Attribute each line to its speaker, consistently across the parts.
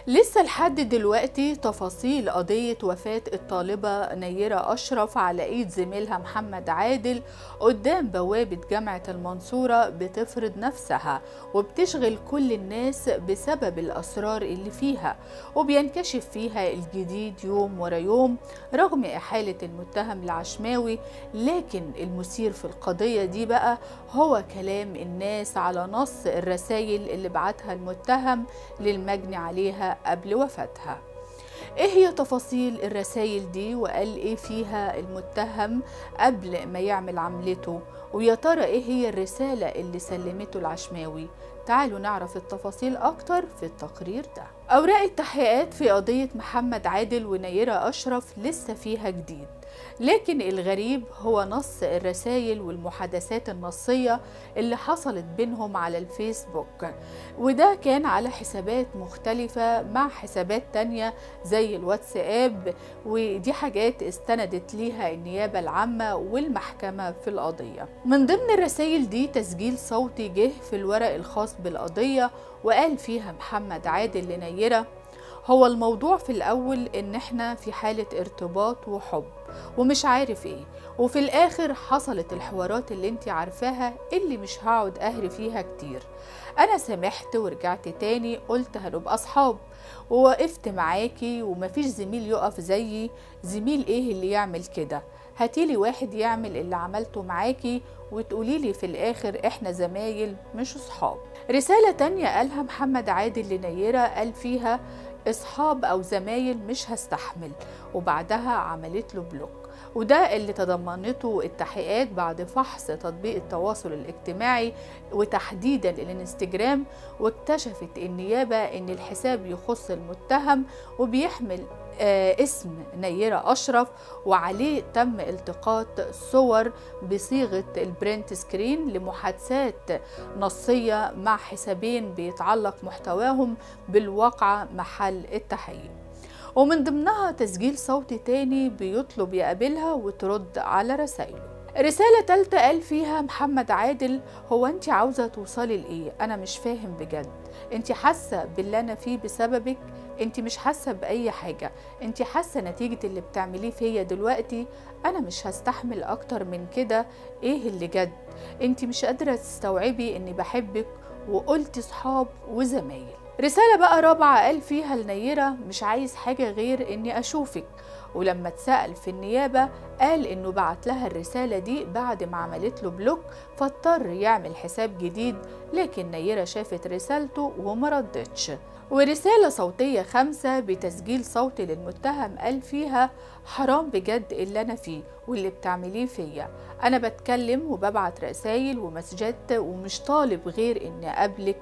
Speaker 1: لسه لحد دلوقتي تفاصيل قضية وفاة الطالبة نيرة أشرف على إيد زميلها محمد عادل قدام بوابة جامعة المنصورة بتفرض نفسها وبتشغل كل الناس بسبب الأسرار اللي فيها وبينكشف فيها الجديد يوم ورا يوم رغم إحالة المتهم العشماوي لكن المثير في القضية دي بقى هو كلام الناس على نص الرسائل اللي بعتها المتهم للمجني عليها قبل وفاتها ايه هي تفاصيل الرسائل دي وقال ايه فيها المتهم قبل ما يعمل عملته ويا ترى ايه هي الرسالة اللي سلمته العشماوي تعالوا نعرف التفاصيل اكتر في التقرير ده اوراق التحقيقات في قضية محمد عادل ونيرة اشرف لسه فيها جديد لكن الغريب هو نص الرسائل والمحادثات النصية اللي حصلت بينهم على الفيسبوك وده كان على حسابات مختلفة مع حسابات تانية زي الواتساب ودي حاجات استندت ليها النيابة العامة والمحكمة في القضية من ضمن الرسائل دي تسجيل صوتي جه في الورق الخاص بالقضية وقال فيها محمد عادل لنيرة هو الموضوع في الأول إن إحنا في حالة ارتباط وحب ومش عارف إيه وفي الآخر حصلت الحوارات اللي انت عارفاها اللي مش هقعد أهري فيها كتير أنا سامحت ورجعت تاني قلت هنبقى أصحاب ووقفت معاكي ومفيش زميل يقف زيي زميل إيه اللي يعمل كده هاتيلي واحد يعمل اللي عملته معاكي وتقوليلي في الآخر إحنا زمايل مش أصحاب رسالة تانية قالها محمد عادل لنيرة قال فيها اصحاب او زمايل مش هستحمل وبعدها عملت له بلوك وده اللي تضمنته التحقيقات بعد فحص تطبيق التواصل الاجتماعي وتحديدا الانستجرام واكتشفت النيابة ان الحساب يخص المتهم وبيحمل آه اسم نيرة أشرف وعليه تم التقاط صور بصيغة البرنت سكرين لمحادثات نصية مع حسابين بيتعلق محتواهم بالواقعة محل التحقيق ومن ضمنها تسجيل صوتي تاني بيطلب يقابلها وترد على رسائله رسالة تالتة قال فيها محمد عادل هو انت عاوزة توصلي لإيه؟ أنا مش فاهم بجد انت حاسة باللي أنا فيه بسببك انت مش حاسة بأي حاجة انت حاسة نتيجة اللي بتعمليه فيا دلوقتي أنا مش هستحمل أكتر من كده إيه اللي جد انت مش قادرة تستوعبي إني بحبك وقلت صحاب وزمايل رسالة بقى رابعة قال فيها النيرة مش عايز حاجة غير إني أشوفك ولما اتسأل في النيابة قال إنه بعت لها الرسالة دي بعد ما عملت له بلوك فاضطر يعمل حساب جديد لكن نيرة شافت رسالته وما ردتش ورسالة صوتية خمسة بتسجيل صوتي للمتهم قال فيها حرام بجد اللي أنا فيه واللي بتعمليه فيا أنا بتكلم وببعت رسايل ومسجات ومش طالب غير إني أقابلك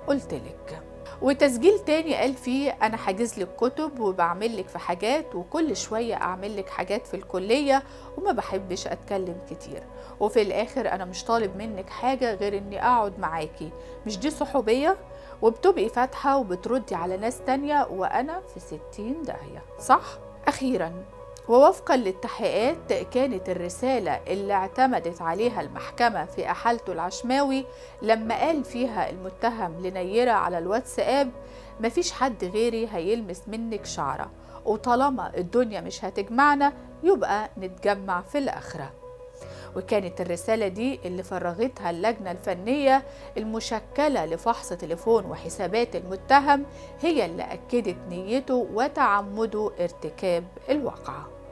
Speaker 1: قلتلك وتسجيل تاني قال فيه انا حاجز لك كتب وبعمل لك في حاجات وكل شويه اعمل لك حاجات في الكليه وما بحبش اتكلم كتير وفي الاخر انا مش طالب منك حاجه غير اني اقعد معاكي مش دي صحوبيه وبتبقي فاتحه وبتردي على ناس تانية وانا في ستين داهيه صح اخيرا ووفقا للتحقيقات كانت الرسالة اللي اعتمدت عليها المحكمة في أحالته العشماوي لما قال فيها المتهم لنيرة على الواتساب مفيش حد غيري هيلمس منك شعرة وطالما الدنيا مش هتجمعنا يبقى نتجمع في الآخرة وكانت الرسالة دي اللي فرغتها اللجنة الفنية المشكلة لفحص تليفون وحسابات المتهم هي اللي أكدت نيته وتعمده ارتكاب الواقعة